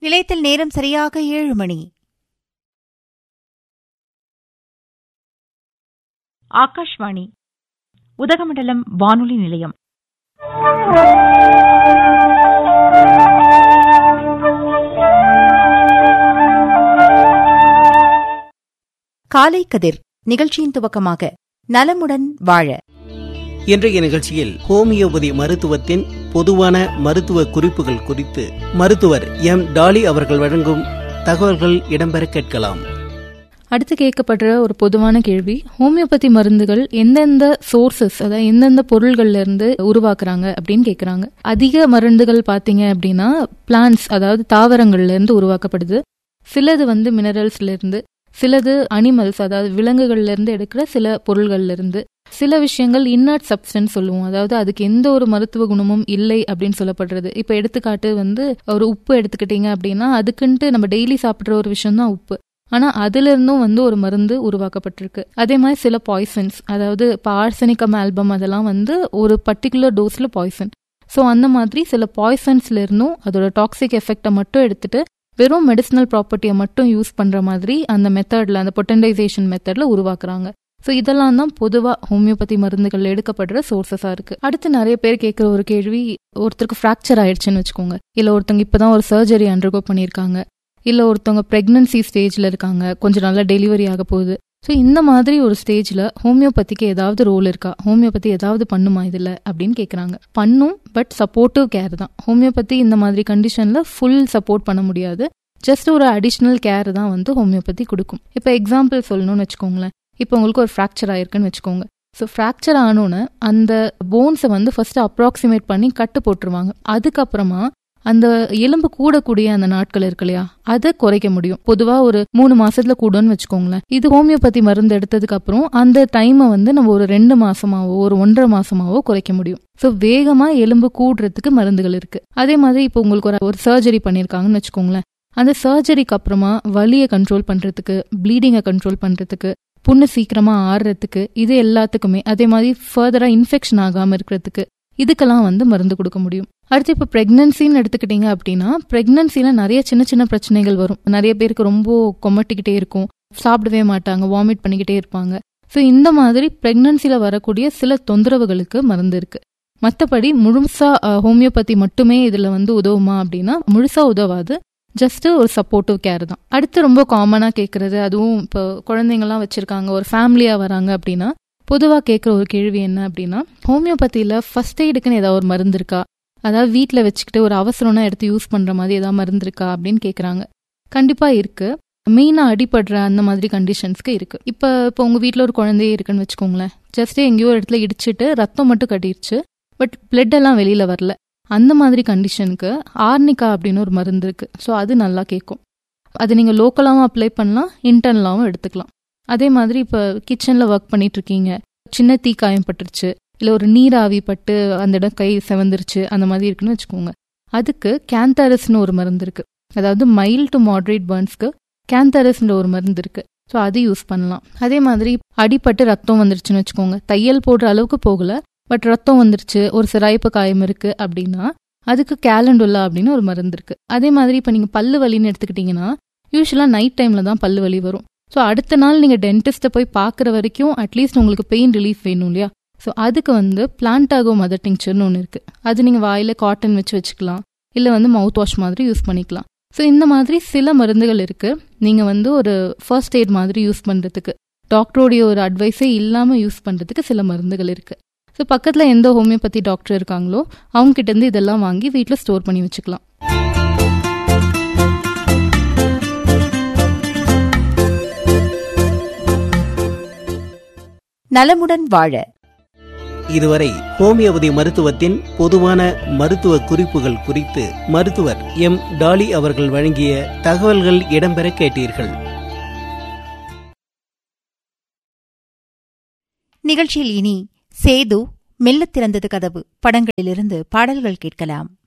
நிலையத்தில் நேரம் சரியாக ஏழு மணி ஆகாஷ்வாணி உதகமண்டலம் வானொலி நிலையம் காலை கதிர் நிகழ்ச்சியின் துவக்கமாக நலமுடன் வாழ இன்றைய நிகழ்ச்சியில் ஹோமியோபதி மருத்துவத்தின் பொதுவான மருத்துவ குறிப்புகள் குறித்து மருத்துவர் எம் டாலி அவர்கள் வழங்கும் தகவல்கள் இடம்பெற கேட்கலாம் அடுத்து கேட்கப்படுற ஒரு பொதுவான கேள்வி ஹோமியோபதி மருந்துகள் எந்தெந்த சோர்சஸ் அதாவது எந்தெந்த பொருள்கள்ல இருந்து உருவாக்குறாங்க அப்படின்னு கேக்குறாங்க அதிக மருந்துகள் பாத்தீங்க அப்படின்னா பிளான்ஸ் அதாவது தாவரங்கள்ல இருந்து உருவாக்கப்படுது சிலது வந்து மினரல்ஸ்ல இருந்து சிலது அனிமல்ஸ் அதாவது விலங்குகள்ல இருந்து எடுக்கிற சில பொருள்கள்ல இருந்து சில விஷயங்கள் இன்னர்ட் சப்ஸ்டன்ஸ் சொல்லுவோம் அதாவது அதுக்கு எந்த ஒரு மருத்துவ குணமும் இல்லை அப்படின்னு சொல்லப்படுறது இப்ப எடுத்துக்காட்டு வந்து ஒரு உப்பு எடுத்துக்கிட்டீங்க அப்படின்னா அதுக்குன்ட்டு நம்ம டெய்லி சாப்பிடுற ஒரு விஷயம் தான் உப்பு ஆனா அதுல இருந்தும் வந்து ஒரு மருந்து உருவாக்கப்பட்டிருக்கு அதே மாதிரி சில பாய்சன்ஸ் அதாவது இப்போ ஆர்சனிக்கம் ஆல்பம் அதெல்லாம் வந்து ஒரு பர்டிகுலர் டோஸ்ல பாய்சன் ஸோ அந்த மாதிரி சில பாய்சன்ஸ்ல இருந்தும் அதோட டாக்ஸிக் எஃபெக்டை மட்டும் எடுத்துட்டு வெறும் மெடிசினல் ப்ராப்பர்ட்டியை மட்டும் யூஸ் பண்ற மாதிரி அந்த மெத்தட்ல அந்த பொட்டன்டைசேஷன் மெத்தட்ல உருவாக்குறாங்க ஸோ இதெல்லாம் தான் பொதுவாக ஹோமியோபதி மருந்துகள் எடுக்கப்படுற சோர்சஸாக இருக்கு அடுத்து நிறைய பேர் கேட்குற ஒரு கேள்வி ஒருத்தருக்கு ஃப்ராக்சர் ஆயிடுச்சுன்னு வச்சுக்கோங்க இல்லை ஒருத்தவங்க இப்போதான் ஒரு சர்ஜரி அண்டர்கோ பண்ணியிருக்காங்க இல்லை ஒருத்தவங்க ப்ரெக்னன்சி ஸ்டேஜில் இருக்காங்க கொஞ்சம் நல்லா டெலிவரி ஆக போகுது ஸோ இந்த மாதிரி ஒரு ஸ்டேஜில் ஹோமியோபதிக்கு ஏதாவது ரோல் இருக்கா ஹோமியோபதி ஏதாவது பண்ணுமா இதில் அப்படின்னு கேட்குறாங்க பண்ணும் பட் சப்போர்ட்டிவ் கேர் தான் ஹோமியோபதி இந்த மாதிரி கண்டிஷனில் ஃபுல் சப்போர்ட் பண்ண முடியாது ஜஸ்ட் ஒரு அடிஷ்னல் கேர் தான் வந்து ஹோமியோபதி கொடுக்கும் இப்போ எக்ஸாம்பிள் சொல்லணும்னு வச்சுக்கோங்களேன் இப்போ உங்களுக்கு ஒரு ஃப்ராக்சர் ஆயிருக்குன்னு வச்சுக்கோங்க ஸோ ஃப்ராக்சர் ஆனோன்னு அந்த போன்ஸை வந்து ஃபர்ஸ்ட் அப்ராக்சிமேட் பண்ணி கட்டு போட்டுருவாங்க அதுக்கப்புறமா அந்த எலும்பு கூடக்கூடிய அந்த நாட்கள் இருக்கு இல்லையா அதை குறைக்க முடியும் பொதுவா ஒரு மூணு மாசத்துல கூடும்னு வச்சுக்கோங்களேன் இது ஹோமியோபதி மருந்து எடுத்ததுக்கு அப்புறம் அந்த டைமை வந்து நம்ம ஒரு ரெண்டு மாசமாவோ ஒரு ஒன்றரை மாசமாவோ குறைக்க முடியும் ஸோ வேகமா எலும்பு கூடுறதுக்கு மருந்துகள் இருக்கு அதே மாதிரி இப்போ உங்களுக்கு ஒரு ஒரு சர்ஜரி பண்ணியிருக்காங்கன்னு வச்சுக்கோங்களேன் அந்த சர்ஜரிக்கு அப்புறமா வலியை கண்ட்ரோல் பண்றதுக்கு ப்ளீடிங்கை கண்ட்ரோல் பண்றதுக்கு புண்ணு சீக்கிரமா ஆறுறதுக்கு இது எல்லாத்துக்குமே அதே மாதிரி ஃபர்தரா இன்ஃபெக்ஷன் ஆகாம இருக்கிறதுக்கு இதுக்கெல்லாம் வந்து மருந்து கொடுக்க முடியும் அடுத்து இப்போ ப்ரெக்னன்சின்னு எடுத்துக்கிட்டீங்க அப்படின்னா ப்ரெக்னன்சில நிறைய சின்ன சின்ன பிரச்சனைகள் வரும் நிறைய பேருக்கு ரொம்ப கொமட்டிக்கிட்டே இருக்கும் சாப்பிடவே மாட்டாங்க வாமிட் பண்ணிக்கிட்டே இருப்பாங்க ஸோ இந்த மாதிரி ப்ரெக்னன்சில வரக்கூடிய சில தொந்தரவுகளுக்கு மருந்து இருக்கு மற்றபடி முழுசா ஹோமியோபதி மட்டுமே இதுல வந்து உதவுமா அப்படின்னா முழுசா உதவாது ஜஸ்ட் ஒரு சப்போர்ட்டிவ் கேர் தான் அடுத்து ரொம்ப காமனா கேட்கறது அதுவும் இப்போ குழந்தைங்கலாம் வச்சிருக்காங்க ஒரு ஃபேமிலியா வராங்க அப்படின்னா பொதுவாக கேட்குற ஒரு கேள்வி என்ன அப்படின்னா ஹோமியோபதியில் ஃபர்ஸ்ட் எய்டுக்குன்னு ஏதாவது ஒரு மருந்து இருக்கா அதாவது வீட்டில் வச்சுக்கிட்டு ஒரு அவசரம்னா எடுத்து யூஸ் பண்ணுற மாதிரி ஏதாவது மருந்து இருக்கா அப்படின்னு கேட்குறாங்க கண்டிப்பாக இருக்கு மெயினாக அடிபடுற அந்த மாதிரி கண்டிஷன்ஸ்க்கு இருக்கு இப்போ இப்போ உங்கள் வீட்டில் ஒரு குழந்தையே இருக்குன்னு வச்சுக்கோங்களேன் ஜஸ்ட் எங்கேயோ ஒரு இடத்துல இடிச்சிட்டு ரத்தம் மட்டும் கட்டிடுச்சு பட் பிளட் எல்லாம் வெளியில் வரல அந்த மாதிரி கண்டிஷனுக்கு ஆர்னிகா அப்படின்னு ஒரு மருந்து இருக்கு ஸோ அது நல்லா கேட்கும் அது நீங்கள் லோக்கலாகவும் அப்ளை பண்ணலாம் இன்டர்னலாகவும் எடுத்துக்கலாம் அதே மாதிரி இப்போ கிச்சனில் ஒர்க் பண்ணிட்டு இருக்கீங்க சின்ன தீக்காயம் பட்டுருச்சு இல்லை ஒரு நீராவி பட்டு அந்த இடம் கை செவந்துருச்சு அந்த மாதிரி இருக்குன்னு வச்சுக்கோங்க அதுக்கு கேந்தாரஸ்னு ஒரு மருந்து இருக்கு அதாவது மைல் டு மாட்ரேட் பர்ன்ஸ்க்கு கேந்தாரஸ்ன்ற ஒரு மருந்து இருக்கு ஸோ அது யூஸ் பண்ணலாம் அதே மாதிரி அடிப்பட்டு ரத்தம் வந்துருச்சுன்னு வச்சுக்கோங்க தையல் போடுற அளவுக்கு போகல பட் ரத்தம் வந்துருச்சு ஒரு சிராய்ப்பு காயம் இருக்கு அப்படின்னா அதுக்கு கேலண்டுல்லா அப்படின்னு ஒரு மருந்து இருக்கு அதே மாதிரி இப்போ நீங்கள் பல்லு வலின்னு எடுத்துக்கிட்டீங்கன்னா யூஸ்வலாக நைட் டைமில் தான் பல்லு வலி வரும் ஸோ அடுத்த நாள் நீங்கள் டென்டிஸ்ட்டை போய் பார்க்குற வரைக்கும் அட்லீஸ்ட் உங்களுக்கு பெயின் ரிலீஃப் வேணும் இல்லையா ஸோ அதுக்கு வந்து பிளான்டாகோ மதர் டிங்சர்னு ஒன்று இருக்குது அது நீங்கள் வாயில் காட்டன் வச்சு வச்சுக்கலாம் இல்லை வந்து மவுத் வாஷ் மாதிரி யூஸ் பண்ணிக்கலாம் ஸோ இந்த மாதிரி சில மருந்துகள் இருக்குது நீங்கள் வந்து ஒரு ஃபர்ஸ்ட் எய்ட் மாதிரி யூஸ் பண்ணுறதுக்கு டாக்டரோடைய ஒரு அட்வைஸே இல்லாமல் யூஸ் பண்ணுறதுக்கு சில மருந்துகள் இருக்குது ஸோ பக்கத்தில் எந்த ஹோமியோபதி டாக்டர் இருக்காங்களோ அவங்க கிட்டேருந்து இதெல்லாம் வாங்கி வீட்டில் ஸ்டோர் பண்ணி வச்சுக்கலாம் நலமுடன் வாழ இதுவரை ஹோமியோபதி மருத்துவத்தின் பொதுவான மருத்துவ குறிப்புகள் குறித்து மருத்துவர் எம் டாலி அவர்கள் வழங்கிய தகவல்கள் இடம்பெற கேட்டீர்கள் நிகழ்ச்சியில் இனி சேது மெல்லத் திறந்தது கதவு படங்களிலிருந்து பாடல்கள் கேட்கலாம்